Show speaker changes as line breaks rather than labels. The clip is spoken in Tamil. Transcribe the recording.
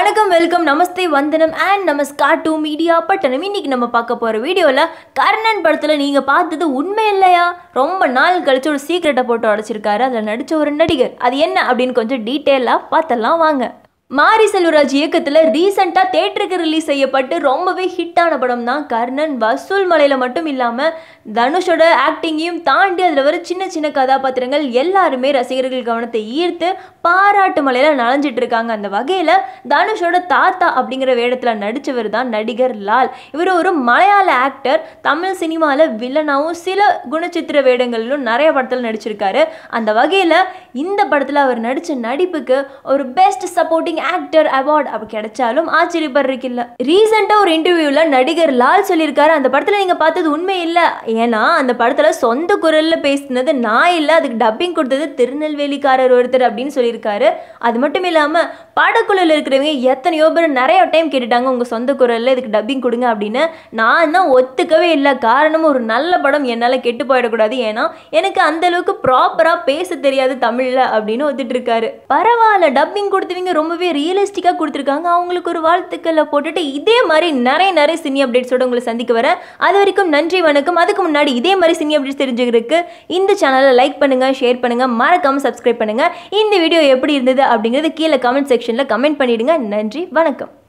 வணக்கம் வெல்கம் நமஸ்தே வந்தனம் அண்ட் நமஸ்கார் டு மீடியா பட்டணம் இன்னைக்கு நம்ம பார்க்க போகிற வீடியோவில் கர்ணன் படத்தில் நீங்கள் பார்த்தது உண்மை இல்லையா ரொம்ப நாள் கழிச்சு ஒரு சீக்ரெட்டை போட்டு உடச்சிருக்காரு அதில் நடித்த ஒரு நடிகர் அது என்ன அப்படின்னு கொஞ்சம் டீட்டெயிலாக பார்த்தலாம் வாங்க மாரி செல்வராஜ் இயக்கத்தில் ரீசெண்டாக தேட்டருக்கு ரிலீஸ் செய்யப்பட்டு ரொம்பவே ஹிட்டான படம் தான் கர்ணன் வசூல் மலையில் மட்டும் இல்லாமல் தனுஷோட ஆக்டிங்கையும் தாண்டி அதில் வர சின்ன சின்ன கதாபாத்திரங்கள் எல்லாருமே ரசிகர்கள் கவனத்தை ஈர்த்து பாராட்டு மலையில் நனைஞ்சிட்டு இருக்காங்க அந்த வகையில் தனுஷோட தாத்தா அப்படிங்கிற வேடத்தில் நடித்தவர் தான் நடிகர் லால் இவர் ஒரு மலையாள ஆக்டர் தமிழ் சினிமாவில் வில்லனாவும் சில குணச்சித்திர வேடங்களிலும் நிறைய படத்தில் நடிச்சிருக்காரு அந்த வகையில் இந்த படத்தில் அவர் நடித்த நடிப்புக்கு ஒரு பெஸ்ட் சப்போர்ட்டிங் ஆக்டர் அவார்ட் அப்படி கிடைச்சாலும் ஆச்சரியப்படுறதுக்கு இல்லை ரீசெண்டாக ஒரு இன்டர்வியூவில் நடிகர் லால் சொல்லியிருக்காரு அந்த படத்தில் நீங்கள் பார்த்தது உண்மை இல்லை ஏன்னா அந்த படத்தில் சொந்த குரலில் பேசினது நான் இல்லை அதுக்கு டப்பிங் கொடுத்தது திருநெல்வேலிக்காரர் ஒருத்தர் அப்படின்னு சொல்லியிருக்காரு அது மட்டும் இல்லாமல் படக்குழுவில் இருக்கிறவங்க எத்தனையோ பேர் நிறைய டைம் கேட்டுட்டாங்க உங்கள் சொந்த குரலில் இதுக்கு டப்பிங் கொடுங்க அப்படின்னு நான் தான் ஒத்துக்கவே இல்லை காரணம் ஒரு நல்ல படம் என்னால் கெட்டு போயிடக்கூடாது ஏன்னா எனக்கு அந்த அளவுக்கு ப்ராப்பராக பேச தெரியாது தமிழில் அப்படின்னு ஒத்துட்டு இருக்காரு பரவாயில்ல டப்பிங் கொடுத்தவங்க ரொம்பவே ரியலிஸ்டிக்காக கொடுத்துருக்காங்க அவங்களுக்கு ஒரு வாழ்த்துக்களை போட்டுட்டு இதே மாதிரி நிறைய நிறைய சினி அப்டேட்ஸோட உங்களை சந்திக்க வரேன் அது வரைக்கும் நன்றி வணக்கம் அதுக்கு முன்னாடி இதே மாதிரி சினி அப்டேட்ஸ் தெரிஞ்சுக்கிறதுக்கு இந்த சேனலை லைக் பண்ணுங்கள் ஷேர் பண்ணுங்கள் மறக்காமல் சப்ஸ்கிரைப் பண்ணுங்கள் இந்த வீடியோ எப்படி இருந்தது அப்படிங்கிறது கீழே கமெண்ட் செக்ஷனில் கமெண்ட் பண்ணிடுங்க நன்றி வணக்கம்